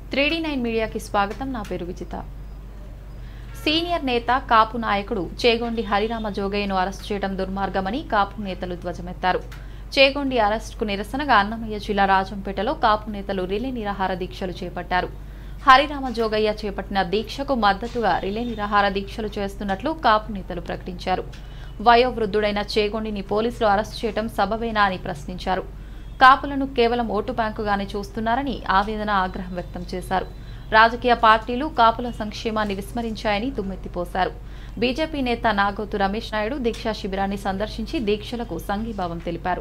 three D nine మీడియాకి స్వాగతం నా పేరు విజిత సీనియర్ నేత కాపు నాయకుడు చేగొండి హరిరామ జోగయ్యను అరెస్ట్ చేయడం దుర్మార్గమని కాపు నేతలు ధ్వజమెత్తారు చేగొండి అరెస్టుకు నిరసనగా అన్నమయ్య జిల్లా రాజంపేటలో కాపు నేతలు రిలే నిరాహార దీక్షలు చేపట్టారు హరిరామ జోగయ్య చేపట్టిన దీక్షకు మద్దతుగా రిలే నిరాహార దీక్షలు చేస్తున్నట్లు కాపు నేతలు ప్రకటించారు వయోవృద్ధుడైన చేగొండిని పోలీసులు అరెస్టు చేయడం సబబేనా అని ప్రశ్నించారు కాపులను కేవలం ఓటు బ్యాంకుగానే చూస్తున్నారని ఆవేదన ఆగ్రహం వ్యక్తం చేశారు రాజకీయ పార్టీలు కాపుల సంక్షేమాన్ని విస్మరించాయని దుమ్మెత్తిపోశారు బీజేపీ నేత నాగోతు రమేష్ నాయుడు దీక్షా శిబిరాన్ని సందర్శించి దీక్షలకు సంఘీభావం తెలిపారు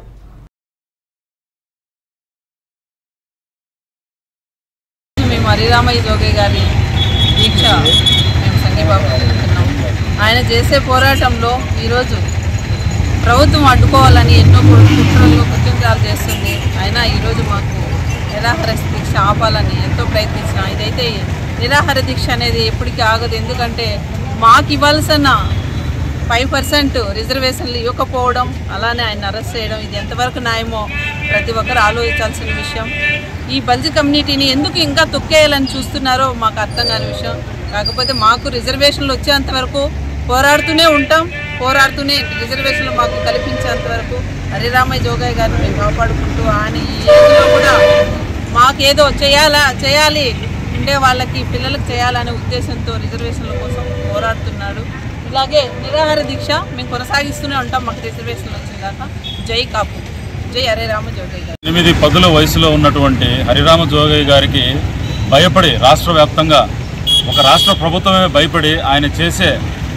మేము హరిరామయ్య జోగే గారి దీక్ష మేము సంఘీభావం తెలుపుతున్నాం ఆయన చేసే పోరాటంలో ఈరోజు ప్రభుత్వం అడ్డుకోవాలని ఎన్నో కు- కుట్రలు కుతంత్రాలు చేస్తుంది అయినా ఈరోజు మాకు నిరాహార దీక్ష ఆపాలని ఎంతో ప్రయత్నించిన ఇదైతే నిరాహార దీక్ష అనేది ఎప్పటికీ ఆగదు ఎందుకంటే మాకు ఇవ్వాల్సిన ఫైవ్ పర్సెంట్ రిజర్వేషన్లు ఇవ్వకపోవడం అలానే ఆయన అరెస్ట్ చేయడం ఇది ఎంతవరకు న్యాయమో ప్రతి ఒక్కరు ఆలోచించాల్సిన విషయం ఈ బల్జి కమ్యూనిటీని ఎందుకు ఇంకా తొక్కేయాలని చూస్తున్నారో మాకు అర్థం కాని విషయం కాకపోతే మాకు రిజర్వేషన్లు వచ్చేంత వరకు పోరాడుతూనే ఉంటాం పోరాడుతూనే రిజర్వేషన్లు మాకు కల్పించేంత వరకు హరిరామయ్య జోగయ్య గారిని మేము కాపాడుకుంటూ ఆయన ఈ ఏజ్లో కూడా మాకేదో చేయాలా చేయాలి ఉండే వాళ్ళకి పిల్లలకు చేయాలనే ఉద్దేశంతో రిజర్వేషన్ల కోసం పోరాడుతున్నాడు ఇలాగే నిరాహార దీక్ష మేము కొనసాగిస్తూనే ఉంటాం మాకు రిజర్వేషన్లు వచ్చిందాక జై కాపు జై హరే రామ జోగయ్య గారు ఎనిమిది పదుల వయసులో ఉన్నటువంటి హరిరామ జోగయ్య గారికి భయపడి రాష్ట్ర వ్యాప్తంగా ఒక రాష్ట్ర ప్రభుత్వమే భయపడి ఆయన చేసే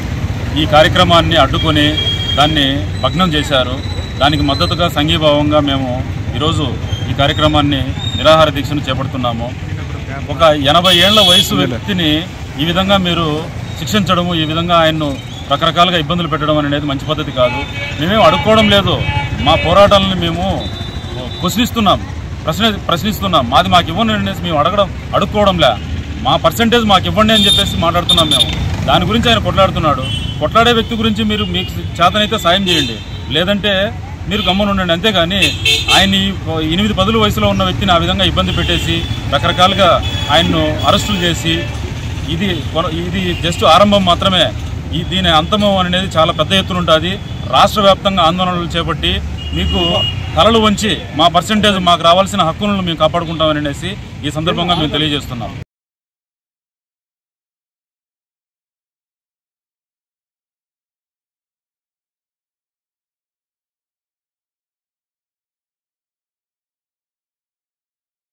ఈ కార్యక్రమాన్ని అడ్డుకొని దాన్ని భగ్నం చేశారు దానికి మద్దతుగా సంఘీభావంగా మేము ఈరోజు ఈ కార్యక్రమాన్ని నిరాహార దీక్షను చేపడుతున్నాము ఒక ఎనభై ఏళ్ల వయసు వ్యక్తిని ఈ విధంగా మీరు శిక్షించడము ఈ విధంగా ఆయన్ను రకరకాలుగా ఇబ్బందులు పెట్టడం అనేది మంచి పద్ధతి కాదు మేమేం అడుక్కోవడం లేదు మా పోరాటాలను మేము ప్రశ్నిస్తున్నాం ప్రశ్న ప్రశ్నిస్తున్నాం మాది మాకు ఇవ్వండి అనేసి మేము అడగడం అడుక్కోవడంలే మా పర్సంటేజ్ మాకు ఇవ్వండి అని చెప్పేసి మాట్లాడుతున్నాం మేము దాని గురించి ఆయన కొట్లాడుతున్నాడు కొట్లాడే వ్యక్తి గురించి మీరు మీకు చేతనైతే సాయం చేయండి లేదంటే మీరు గమ్మున ఉండండి అంతేగాని ఆయన ఈ ఎనిమిది పదుల వయసులో ఉన్న వ్యక్తిని ఆ విధంగా ఇబ్బంది పెట్టేసి రకరకాలుగా ఆయన్ను అరెస్టులు చేసి ఇది కొన- ఇది జస్ట్ ఆరంభం మాత్రమే ఈ దీని అంతము అనేది చాలా పెద్ద ఎత్తున ఉంటుంది రాష్ట్ర వ్యాప్తంగా ఆందోళనలు చేపట్టి మీకు తలలు వంచి మా పర్సంటేజ్ మాకు రావాల్సిన హక్కులను మేము కాపాడుకుంటామని అనేసి ఈ సందర్భంగా మేము తెలియజేస్తున్నాం